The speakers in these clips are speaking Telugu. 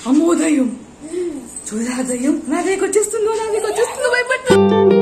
అమ్మో దయ్యం చూడా దయ్యం నా దగ్గరికి వచ్చేస్తుందో నా దగ్గరికి వచ్చేస్తుందో భయపడుతుంది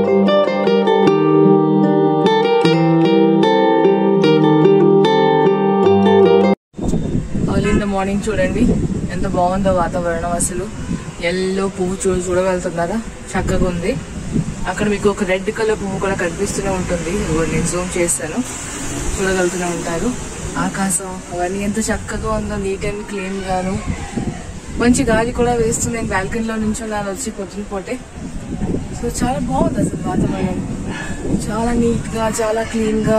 అర్లీ ఇన్ ద మార్నింగ్ చూడండి ఎంత బాగుందో వాతావరణం అసలు ఎల్లో పువ్వు చూ చూడగలుగుతున్నారా చక్కగా ఉంది అక్కడ మీకు ఒక రెడ్ కలర్ పువ్వు కూడా కనిపిస్తూనే ఉంటుంది ఇదిగో నేను జూమ్ చేస్తాను చూడగలుగుతూనే ఉంటారు ఆకాశం అవన్నీ ఎంత చక్కగా ఉందో నీట్ అండ్ క్లీన్ గాను మంచి గాలి కూడా వేస్తుంది నేను బాల్కనీలో నుంచున్నాను వచ్చి పొద్దున పూటే సో చాలా బాగుంది అసలు వాతావరణం చాలా నీట్ గా చాలా క్లీన్ గా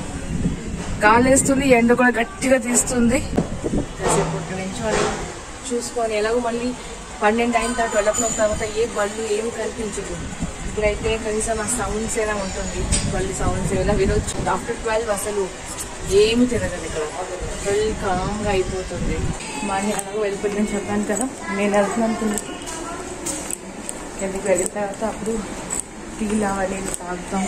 గాలి వేస్తుంది ఎండ కూడా గట్టిగా తీస్తుంది కాసేపు ఇక్కడ నించోని చూసుకొని ఎలాగో మళ్ళీ పన్నెండు అయిన తర్వాత ట్వెల్వ్ ఓ క్లాక్ తర్వాత ఏ బళ్ళు ఏమి కనిపించదు ఇప్పుడైతే కనీసం ఆ సౌండ్స్ అయినా ఉంటుంది బళ్ళు సౌండ్స్ ఏమైనా వినొచ్చు ఆఫ్టర్ ట్వెల్వ్ అసలు ఏమి తినదండి ఇక్కడ ఫుల్ కామ్గా అయిపోతుంది మా అన్ని అలాగో వెళ్ళిపోయిందని చెప్పాను కదా నేను వెళ్తున్నాను కిందకి కిందకి వెళ్ళిన తర్వాత అప్పుడు టీలు అవన్నీ తాగుతాం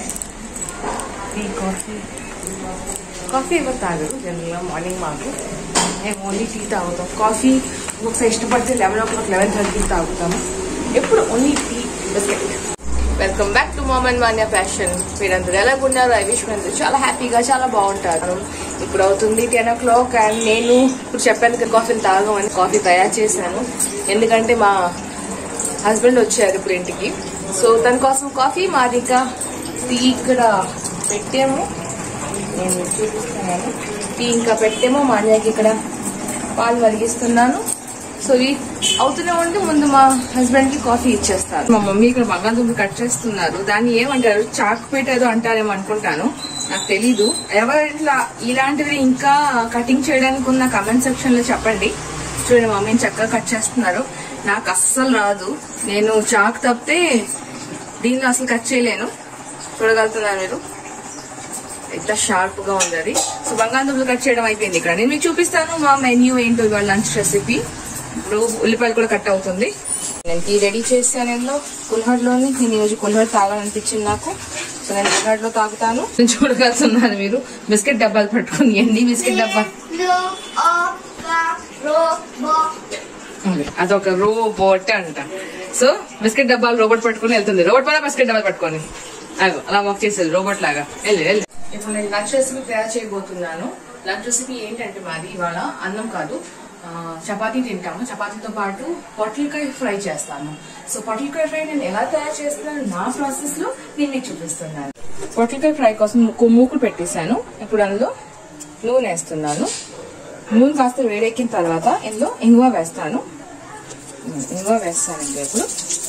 టీ కాఫీ కాఫీ ఎవరు తాగరు జనరల్గా మార్నింగ్ మాకు మేము ఓన్లీ టీ తాగుతాం కాఫీ ఒకసారి ఇష్టపడితే లెవెన్ ఓ క్లాక్ లెవెన్ థర్టీకి తాగుతాము ఎప్పుడు only tea biscuit welcome back to మామన్ మాన్యా ఫ్యాషన్ మీరందరూ ఎలా ఉన్నారు ఐ విష్ మీరందరూ చాలా హ్యాపీగా చాలా బాగుంటారు ఇప్పుడు అవుతుంది టెన్ ఓ క్లాక్ అండ్ నేను ఇప్పుడు చెప్పాను కదా కాఫీని తాగమని కాఫీ తయారు చేశాను ఎందుకంటే మా హస్బెండ్ వచ్చారు ఇప్పుడు ఇంటికి సో తన కోసం కాఫీ మాది ఇంకా టీ ఇక్కడ పెట్టాము నేను చూపిస్తున్నాను టీ ఇంకా పెట్టేమో మా అన్నయ్యకి ఇక్కడ పాలు మరిగిస్తున్నాను సో ఇవి అవుతూనే ఉంటే ముందు మా హస్బెండ్ కి కాఫీ ఇచ్చేస్తారు మా మమ్మీ ఇక్కడ బంగాళదుంపలు కట్ చేస్తున్నారు దాన్ని ఏమంటారు చాక్ పీట ఏదో అంటారేమో అనుకుంటాను నాకు తెలీదు ఎవరు ఇట్లా ఇలాంటివి ఇంకా కటింగ్ చేయడానికి ఉన్న కమెంట్ సెక్షన్ లో చెప్పండి చూడండి మమ్మీని చక్కగా కట్ చేస్తున్నారు నాకు అస్సలు రాదు నేను చాక్ తప్పితే దీనిలో అసలు కట్ చేయలేను చూడగలుగుతున్నారు మీరు ఇట్లా షార్ప్ గా ఉంది అది సో బంగాళదుంపలు కట్ చేయడం అయిపోయింది ఇక్కడ నేను మీకు చూపిస్తాను మా మెన్యూ ఏంటో ఇవాళ లంచ్ రెసిపీ ఇప్పుడు ఉల్లిపాయలు కూడా కట్ అవుతుంది నేను టీ రెడీ చేస్తాను ఇందులో కుల్హడ్లోని నేను ఈరోజు కుల్హడ్ తాగాలనిపించింది నాకు సో నేను కుల్హడ్ లో తాగుతాను నేను చూడగలుగుతున్నారు మీరు బిస్కెట్ డబ్బాలు పట్టుకుని ఎన్ని బిస్కెట్ డబ్బా ఉంది. అదొక రోబోట్ అంట సో బిస్కెట్ డబ్బాలు రోబోట్ పట్టుకుని వెళ్తుంది రోబోట్ పద బిస్కెట్ డబ్బాలు పట్టుకొని అగో అలా వాక్ చేసేది రోబోట్ లాగా వెళ్ళి వెళ్ళి ఇప్పుడు నేను లంచ్ రెసిపీ తయారు చేయబోతున్నాను లంచ్ రెసిపీ ఏంటంటే మాది ఇవాళ అన్నం కాదు ఆ, చపాతీ తింటాము చపాతీతో పాటు పొట్లకాయ ఫ్రై చేస్తాను సో పొట్లకాయ ఫ్రై నేను ఎలా తయారు చేస్తున్నాను నా ప్రాసెస్ లో నేను మీకు చూపిస్తున్నాను పొట్లకాయ ఫ్రై కోసం కు- మూకుడు పెట్టేశాను ఇప్పుడు అందులో నూనె వేస్తున్నాను నూనె కాస్త వేడెక్కిన తర్వాత ఇందులో ఇంగువ వేస్తాను ఇంగువ వేస్తాను ఇంకా ఇప్పుడు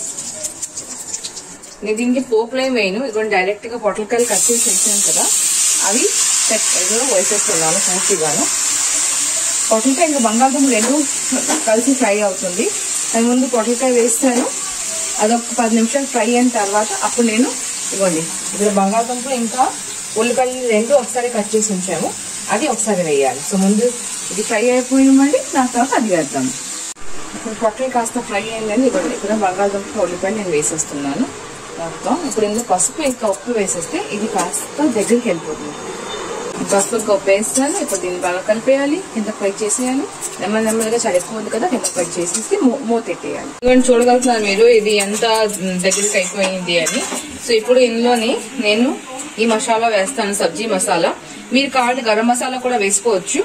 నేను దీనికి పోపులేం వేయను ఇదిగోండి డైరెక్ట్ గా పొట్లకాయలు కట్ చేసి వేసాను కదా అవి సెట్ ఇందులో వేసేస్తున్నాను పూర్తిగాను పొట్లకాయ ఇంకా బంగాళదుంప రెండు కలిసి ఫ్రై అవుతుంది దాని ముందు పొట్లకాయ వేస్తాను అదొక పది నిమిషాలు ఫ్రై అయిన తర్వాత అప్పుడు నేను ఇవ్వండి ఇక్కడ బంగాళదుంపలు ఇంకా ఉల్లిపాయలు రెండు ఒకసారి కట్ చేసి ఉంచాము అది ఒకసారి వేయాలి సో ముందు ఇది ఫ్రై అయిపోయినమండి దాని తర్వాత అది వేద్దాం ఇప్పుడు పొట్టలు కాస్త ఫ్రై అయిందని ఇవ్వండి ఇక్కడ బంగాళదుంప ఉల్లిపాయలు నేను వేసేస్తున్నాను మొత్తం ఇప్పుడు ఇందులో పసుపు ఇంకా ఉప్పు వేసేస్తే ఇది కాస్త దగ్గరికి వెళ్ళిపోతుంది పసుపు ఇంకా ఉప్పు వేస్తాను ఇప్పుడు దీన్ని బాగా కలిపేయాలి కింద ఫ్రై చేసేయాలి నెమ్మది నెమ్మదిగా చాలా ఎక్కువ ఉంది కదా కింద ఫ్రై చేసేసి మూ- మూత పెట్టేయాలి ఇవన్నీ చూడగలుగుతున్నారు మీరు ఇది ఎంత దగ్గరికి అయిపోయింది అని సో ఇప్పుడు ఇందులోని నేను ఈ మసాలా వేస్తాను సబ్జీ మసాలా మీరు కావాలంటే గరం మసాలా కూడా వేసుకోవచ్చు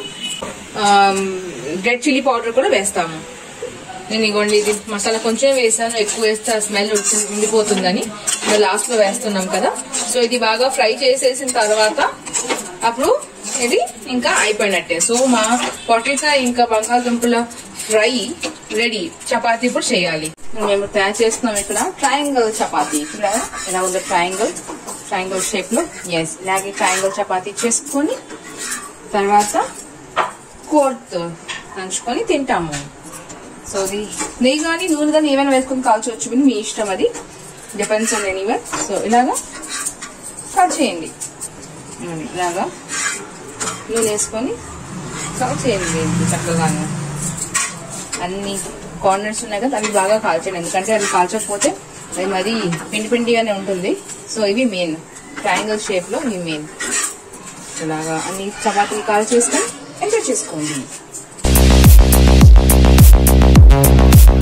రెడ్ చిల్లీ పౌడర్ కూడా వేస్తాము నేను ఇగోండి ఇది మసాలా కొంచెం వేసాను ఎక్కువ వేస్తే స్మెల్ ఉండిపోతుందని ఇంకా లాస్ట్ లో వేస్తున్నాం కదా సో ఇది బాగా ఫ్రై చేసేసిన తర్వాత అప్పుడు ఇది ఇంకా అయిపోయినట్టే సో మా పొట్లకాయ ఇంకా బంగాళదుంపల ఫ్రై రెడీ చపాతీ ఇప్పుడు చేయాలి మేము తయారు చేస్తున్నాం ఇక్కడ ట్రయాంగిల్ చపాతీ ఇక్కడ ఎలా ఉందో ట్రయాంగిల్ ట్రయాంగిల్ షేప్ లో ఎస్ ఇలాగే ట్రయాంగిల్ చపాతీ చేసుకొని తర్వాత కోట్ నంచుకొని తింటాము సో అది నెయ్యి కానీ నూనె కానీ ఏమైనా వేసుకొని కాల్చవచ్చు కానీ మీ ఇష్టం అది డిపెండ్స్ ఆన్ ఎనీవన్ సో ఇలాగా కాల్చేయండి ఉమ్, ఇలాగా నూనె వేసుకొని కాల్చేయండి దీనికి చక్కగాను అన్ని కార్నర్స్ ఉన్నాయి కదా అవి బాగా కాల్చండి ఎందుకంటే అది కాల్చకపోతే అది మరి పిండి పిండిగానే ఉంటుంది సో ఇవి మెయిన్ ట్రయాంగిల్ షేప్ లో ఇవి మెయిన్ ఇలాగా అన్ని చపాతీలు కాల్ చేసుకొని ఎంజాయ్ చేసుకోండి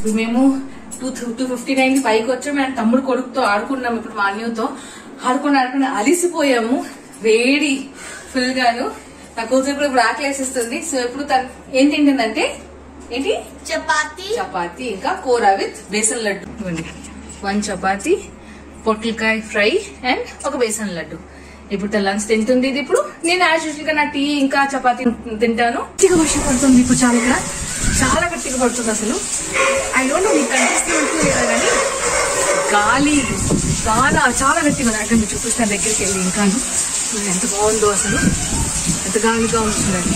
ఇప్పుడు మేము టూ టూ ఫిఫ్టీ నైన్ కి పైకి వచ్చాం మేము తమ్ముడు కొడుకుతో ఆడుకున్నాం ఇప్పుడు మా అన్యుతో ఆడుకుని ఆడుకుని అలిసిపోయాము వేడి ఫుల్ గాను నా కూతురు కూడా ఇప్పుడు ఆకలి వేసేస్తుంది సో ఇప్పుడు తను ఏం తింటుందంటే ఏంటి చపాతి చపాతి ఇంకా కూర విత్ బేసన్ లడ్డు ఇవ్వండి వన్ చపాతి పొట్లకాయ ఫ్రై అండ్ ఒక బేసన్ లడ్డు ఇప్పుడు తన లంచ్ తింటుంది ఇది ఇప్పుడు నేను యాజ్ యూజువల్ గా నా టీ ఇంకా చపాతి తింటాను గట్టిగా వర్షం పడుతుంది ఇప్పుడు చాలా ఇక్కడ చాలా గట్టిగా పడుతుంది అసలు ఐ డోంట్ నో మీకు కనిపిస్తున్నట్టు లేదా కానీ గాలి చాలా చాలా గట్టిగా ఉంది అక్కడ మీరు చూపిస్తాను దగ్గరికి వెళ్ళి ఇంకా ఎంత బాగుందో అసలు ఎంత గాలిగా ఉంటుందండి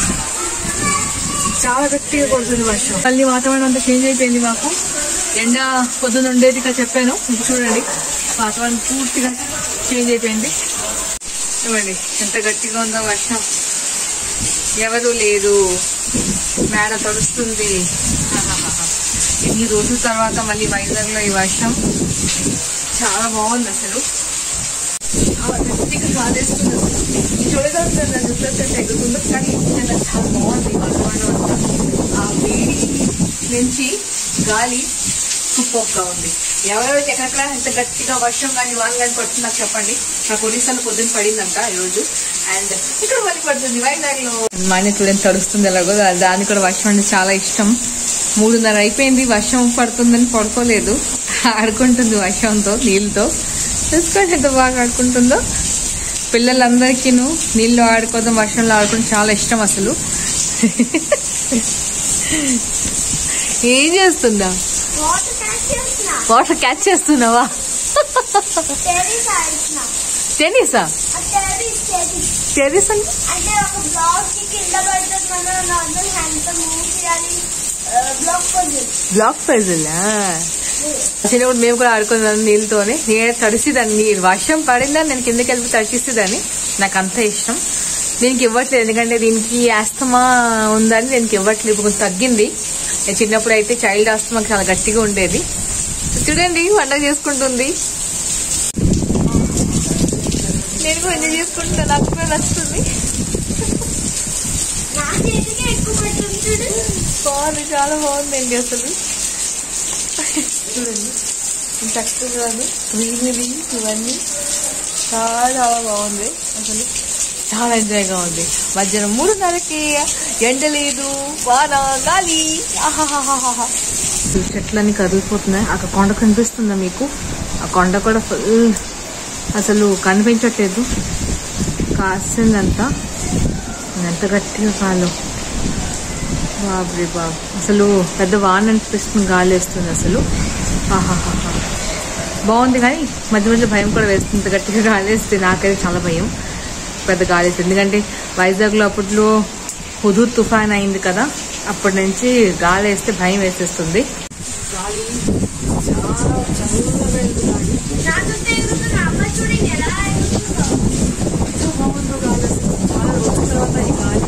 చాలా గట్టిగా పడుతుంది వర్షం మళ్ళీ వాతావరణం అంతా చేంజ్ అయిపోయింది మాకు ఎండ పొద్దున ఉండేది ఇక్కడ చెప్పాను ఇప్పుడు చూడండి వాతావరణం పూర్తిగా చేంజ్ అయిపోయింది చూడండి ఎంత గట్టిగా ఉందో వర్షం ఎవరు లేదు మేడ తడుస్తుంది ఆహాహాహా. ఎన్ని రోజుల తర్వాత మళ్ళీ వైజాగ్ లో ఈ వర్షం చాలా బాగుంది అసలు చాలా గట్టిగా కాదేస్తుంది అసలు చూడగలుగుతుంది అది చూస్తే ఎగురుతుందో కానీ నిజంగా చాలా బాగుంది ఈ వాతావరణం అంతా ఆ వేడి నుంచి గాలి సూపర్గా ఉంది ఎవరెవరికి ఎక్కడెక్కడ ఎంత గట్టిగా వర్షం కానీ వాన కానీ పడుతుంది నాకు చెప్పండి నాకు ఒడిశాలో పొద్దున్న పడిందంట ఈరోజు అండ్ ఇక్కడ మళ్ళీ పడుతుంది వైజాగ్ లో మా ఆయన చూడండి తడుస్తుంది ఎలాగో దా- దానికి కూడా వర్షం అంటే చాలా ఇష్టం మూడున్నర అయిపోయింది వర్షం పడుతుందని పడుకోలేదు ఆడుకుంటుంది వర్షంతో నీళ్ళతో చూసుకోండి ఎంత బాగా ఆడుకుంటుందో పిల్లలందరికీను నీళ్ళు ఆడుకోవడం వర్షంలో ఆడుకోవడం చాలా ఇష్టం అసలు ఏం చేస్తుందా వాటర్ క్యాచ్ చేస్తున్నా వాటర్ క్యాచ్ చేస్తున్నావా టెరీస్ ఆడుతున్నా టెన్నిసా ఆ టెరీస్ టెరీస్ టెన్నిస్ అంటే అంటే ఒక బ్లాక్ కి కింద పడుతుంది మనం నార్మల్ హ్యాండ్ తో మూవ్ చేయాలి బ్లాక్ పొజిషన్ బ్లాక్ పజిల్ చిన్నప్పుడు మేము కూడా ఆడుకున్నాం నీళ్ళతోనే నేను తడిసిదాన్ని నీరు వర్షం పడిందని నేను కిందకి వెళ్ళి తడిసిదాన్ని నాకు అంత ఇష్టం దీనికి ఇవ్వట్లేదు ఎందుకంటే దీనికి ఆస్తమా ఉందని దీనికి ఇవ్వట్లేదు ఇప్పుడు కొంచెం తగ్గింది నేను చిన్నప్పుడు అయితే చైల్డ్ ఆస్తమా చాలా గట్టిగా ఉండేది చూడండి వంట చేసుకుంటుంది నేను కూడా ఎంజాయ్ చేసుకుంటున్నా నాకు కూడా నచ్చుతుంది నా చేతికి ఎక్కువ పడుతుంది చూడు బాగుంది చాలా బాగుందండి అసలు చూడండి చక్కగా గ్రీనరీ ఇవన్నీ చాలా చాలా బాగుంది అసలు చాలా ఎంజాయ్గా ఉంది మధ్యాహ్నం మూడున్నరకి ఎండ లేదు వాన గాలి ఆహాహాహాహా. ఈ చెట్లన్నీ కదిలిపోతున్నాయి అక్కడ కొండ కనిపిస్తుందా మీకు ఆ కొండ కూడా ఫుల్ అసలు కనిపించట్లేదు కాసిందంతా ఎంత గట్టిగా కాలో బాబ్రే బాబ్ అసలు పెద్ద వాన అనిపిస్తుంది గాలి వేస్తుంది అసలు ఆహాహాహా బాగుంది కానీ మధ్య మధ్య భయం కూడా వేస్తుంది ఇంత గట్టిగా గాలి వేస్తే నాకైతే చాలా భయం పెద్ద గాలి వేస్తుంది ఎందుకంటే వైజాగ్లో అప్పట్లో హుదూర్ తుఫాన్ అయింది కదా అప్పటి నుంచి గాలి వేస్తే భయం వేసేస్తుంది గాలి చాలా చల్లగా వెళ్తుంది నా చుట్టూ ఎగురుతున్న అమ్మాయి చూడండి ఎలా ఎగురుతుందో ఎంత బాగుందో గాలి అసలు చాలా రోజుల తర్వాత ఈ గాలి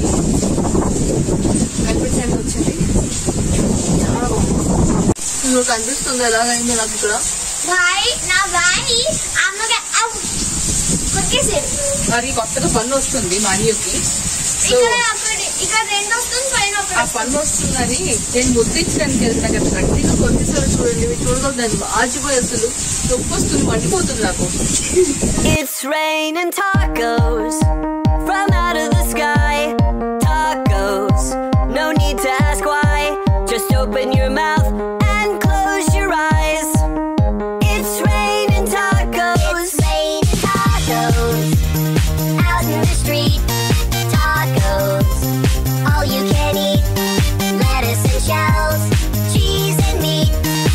మనకి కనిపించడానికి వచ్చింది చాలా బాగుంది ఇదిగో కనిపిస్తుంది ఎలాగైందో నాకు ఇక్కడ భాయ్ నా భాయ్ అమ్మగా కొట్టేసాడు మరి కొత్తగా పన్ను వస్తుంది మాన్యుకి సో ఇక్కడ ఒకటి ఇక్కడ రెండు వస్తుంది పైన ఆ ఒకటి పన్ను వస్తుందని నేను ముద్రించడానికి వెళ్తాను కదా గట్టిగా కొద్దిసారి చూడండి మీరు చూడగలదు దాన్ని ఆచిపోయి అసలు నొప్పి వస్తుంది మండిపోతుంది నాకు It's raining tacos from out of the sky. Tacos, no need to ask why. Just open your mouth and close your eyes. It's raining tacos. raining tacos out in the street. Tacos, all you can eat. Lettuce and shells, cheese and meat.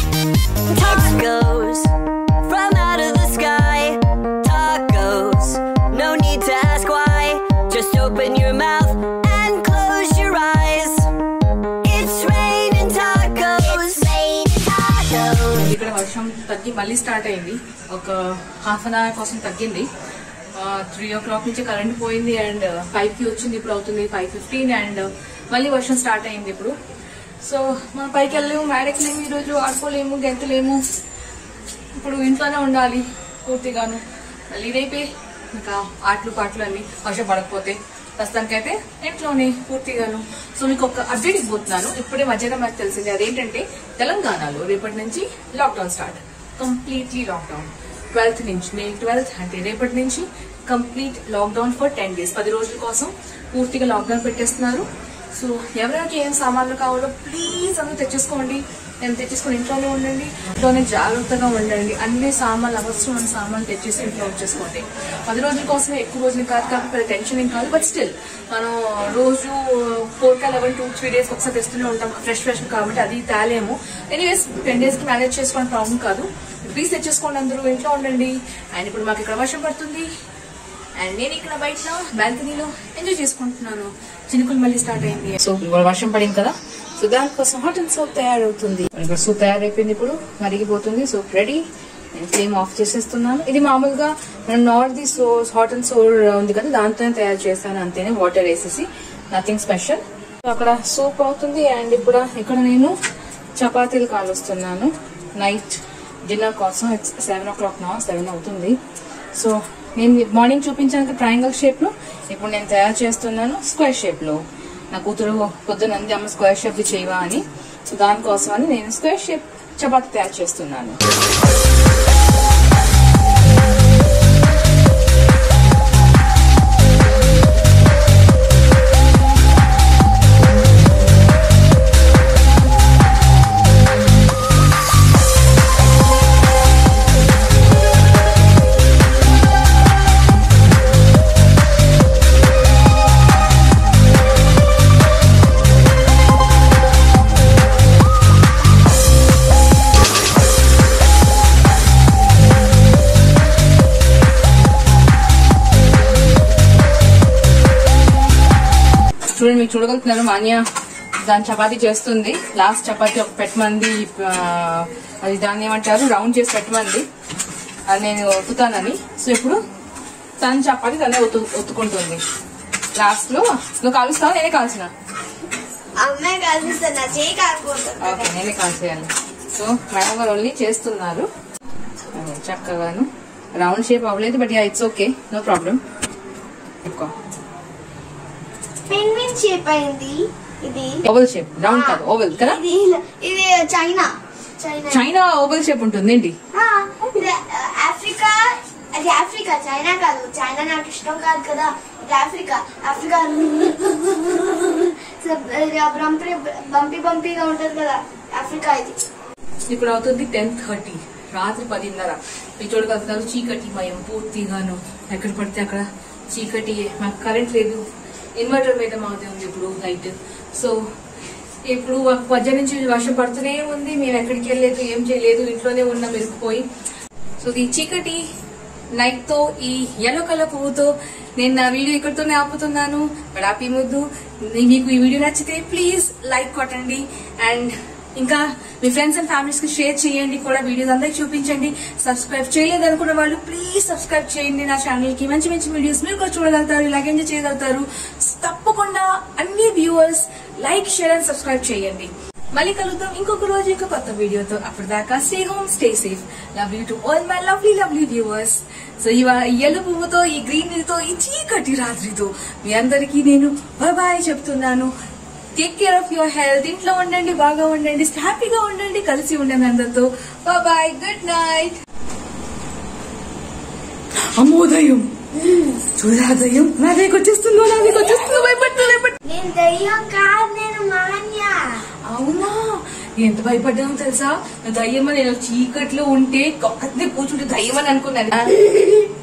Tacos from out of the sky. Tacos, no need to ask why. Just open your mouth and close your eyes. It's raining tacos. Raining tacos. ఇక్కడ వర్షం తగ్గి మళ్ళీ స్టార్ట్ అయింది ఒక హాఫ్ అన్ అవర్ కోసం తగ్గింది త్రీ ఓ క్లాక్ నుంచి కరెంట్ పోయింది అండ్ ఫైవ్ కి వచ్చింది ఇప్పుడు అవుతుంది ఫైవ్ ఫిఫ్టీన్ అండ్ మళ్ళీ వర్షం స్టార్ట్ అయింది ఇప్పుడు సో మనం పైకి వెళ్ళలేము మేడెక్కలేము ఈరోజు ఆడుకోలేము గెంతలేము ఇప్పుడు ఇంట్లోనే ఉండాలి పూర్తిగాను మళ్ళీ రేపే ఇంకా ఆటలు పాటలు అన్ని వర్షం పడకపోతే ప్రస్తుతానికైతే ఇంట్లోనే పూర్తిగాను సో మీకు ఒక అప్డేట్ ఇవ్వబోతున్నాను ఇప్పుడే మధ్యాహ్నం నాకు తెలిసింది అదేంటంటే తెలంగాణలో రేపటి నుంచి lockdown start completely lockdown twelfth నుంచి మే ట్వెల్త్ అంటే రేపటి నుంచి complete lockdown for ten days పది రోజుల కోసం పూర్తిగా లాక్డౌన్ పెట్టేస్తున్నారు సో ఎవరికి ఏం సామాన్లు కావాలో ప్లీజ్ అందరూ తెచ్చేసుకోండి నేను తెచ్చేసుకొని ఇంట్లోనే ఉండండి ఇంట్లోనే జాగ్రత్తగా ఉండండి అన్ని సామాన్లు అవసరమైన సామాన్లు తెచ్చేసి ఇంట్లో వచ్చేసుకోండి పది రోజుల కోసమే ఎక్కువ రోజులు కాదు కాబట్టి పెద్ద టెన్షన్ ఏం కాదు బట్ స్టిల్ మనం రోజు ఫోర్ కా లెవెన్ టూ త్రీ డేస్ ఒకసారి తెస్తూనే ఉంటాం ఫ్రెష్ ఫ్రెష్ కాబట్టి అది తేలేము ఎనీవేస్ టెన్ డేస్ కి మేనేజ్ చేసుకోవడం ప్రాబ్లం కాదు ప్లీజ్ తెచ్చేసుకోండి అందరూ ఇంట్లో ఉండండి అండ్ ఇప్పుడు మాకు ఇక్కడ వర్షం పడుతుంది అండ్ నేను ఇక్కడ బయట బాల్కనీలో ఎంజాయ్ చేసుకుంటున్నాను చినుకులు మళ్ళీ స్టార్ట్ అయింది సో ఇవాళ వర్షం పడింది కదా సో దానికోసం హాట్ అండ్ సూప్ తయారవుతుంది ఇక్కడ సూప్ తయారైపోయింది ఇప్పుడు మరిగిపోతుంది సూప్ రెడీ నేను ఫ్లేమ్ ఆఫ్ చేసేస్తున్నాను ఇది మామూలుగా మనం north so hot and sour ఉంది కదా దాంతోనే తయారు చేస్తాను అంతేనే వాటర్ వేసేసి నథింగ్ స్పెషల్ అక్కడ సూప్ అవుతుంది అండ్ ఇప్పుడు ఇక్కడ నేను చపాతీలు కాలుస్తున్నాను నైట్ డిన్నర్ కోసం ఇట్స్ సెవెన్ ఓ క్లాక్ నా సెవెన్ అవుతుంది సో నేను మార్నింగ్ చూపించాను ట్రయాంగిల్ షేప్ లో ఇప్పుడు నేను తయారు చేస్తున్నాను స్క్వేర్ షేప్ లో నా కూతురు పొద్దున అంది అమ్మ స్క్వేర్ షేప్ చేయవా అని సో దానికోసం అని నేను స్క్వేర్ షేప్ చపాతి తయారు చేస్తున్నాను చూడండి మీకు చూడగలుగుతున్నారు మాన్య దాని చపాతీ చేస్తుంది లాస్ట్ చపాతీ ఒక పెట్టమంది ఆ, అది దాన్ని ఏమంటారు రౌండ్ చేసి పెట్టమంది అది నేను ఒత్తుతానని సో ఇప్పుడు తన చపాతీ తనే ఒత్తు ఒత్తుకుంటుంది లాస్ట్ లో నువ్వు కాలుస్తావు నేనే కాల్చిన అమ్మాయి కనిపిస్తున్నా చేయి కాకపోతుంది ఓకే నేనే కాల్చేయాలి సో మేడం గారు ఓన్లీ చేస్తున్నారు అదే, చక్కగాను రౌండ్ షేప్ అవ్వలేదు but yeah it's okay no problem penguin shape అయింది ఇది ఓవల్ షేప్ రౌండ్ కాదు ఓవల్ కదా ఇది ఇది China China China oval shape ఉంటుంది ఏంటి ఆ, ఇది ఆఫ్రికా అది ఆఫ్రికా చైనా కాదు చైనా నాకు ఇష్టం కాదు కదా ఇది ఆఫ్రికా ఆఫ్రికా బంపి బంపి బంపీగా ఉంటది కదా ఆఫ్రికా ఇది ఇప్పుడు అవుతుంది టెన్ థర్టీ రాత్రి పదిన్నర మీ చూడగలుగుతారు చీకటి మయం పూర్తిగాను ఎక్కడ పడితే అక్కడ చీకటి మాకు కరెంట్ లేదు ఇన్వర్టర్ మీద మాదే ఉంది ఇప్పుడు లైట్ సో ఇప్పుడు మాకు మధ్య నుంచి వర్షం పడుతూనే ఉంది మేము ఎక్కడికి వెళ్ళలేదు ఏం చేయలేదు ఇంట్లోనే ఉన్నాం ఇరుక్కుపోయి సో ఈ చీకటి నైట్ తో ఈ ఎల్లో కలర్ పువ్వుతో నేను నా వీడియో ఇక్కడితోనే ఆపుతున్నాను బడాపి ముద్దు మీకు ఈ వీడియో నచ్చితే ప్లీజ్ లైక్ కొట్టండి అండ్ ఇంకా మీ ఫ్రెండ్స్ అండ్ ఫ్యామిలీస్ కి షేర్ చేయండి కూడా వీడియోస్ అందరికి చూపించండి సబ్స్క్రైబ్ చేయలేదు అనుకున్న వాళ్ళు ప్లీజ్ సబ్స్క్రైబ్ చేయండి నా ఛానల్ కి మంచి మంచి వీడియోస్ మీరు కూడా చూడగలుగుతారు ఇలాగే ఎంజాయ్ చేయగలుగుతారు తప్పకుండా అన్ని viewers like share and subscribe చేయండి మళ్ళీ కలుద్దాం ఇంకొక రోజు ఇంకో కొత్త వీడియోతో అప్పటిదాకా stay home stay safe love you to all my lovely lovely viewers so ఇవాళ ఈ ఎల్లు పువ్వుతో ఈ గ్రీనరీతో ఈ చీకటి రాత్రితో మీ అందరికీ నేను బాయ్ చెప్తున్నాను take care of your health ఇంట్లో ఉండండి బాగా ఉండండి హ్యాపీగా ఉండండి కలిసి ఉండండి అందరితో బాయ్ గుడ్ నైట్ అమ్మోదయం చూడరా దయ్యం నా దగ్గరికి వచ్చేస్తుందో నా దగ్గరికి వచ్చేస్తుందో భయపడుతూ భయపడుతూ నేను దయ్యం కాదు నేను మాన్య అవునా ఎంత భయపడ్డాను తెలుసా నా దయ్యమని నేను చీకట్లో ఉంటే ఒక్కనే కూర్చుంటే దయ్యం అని అనుకున్నాను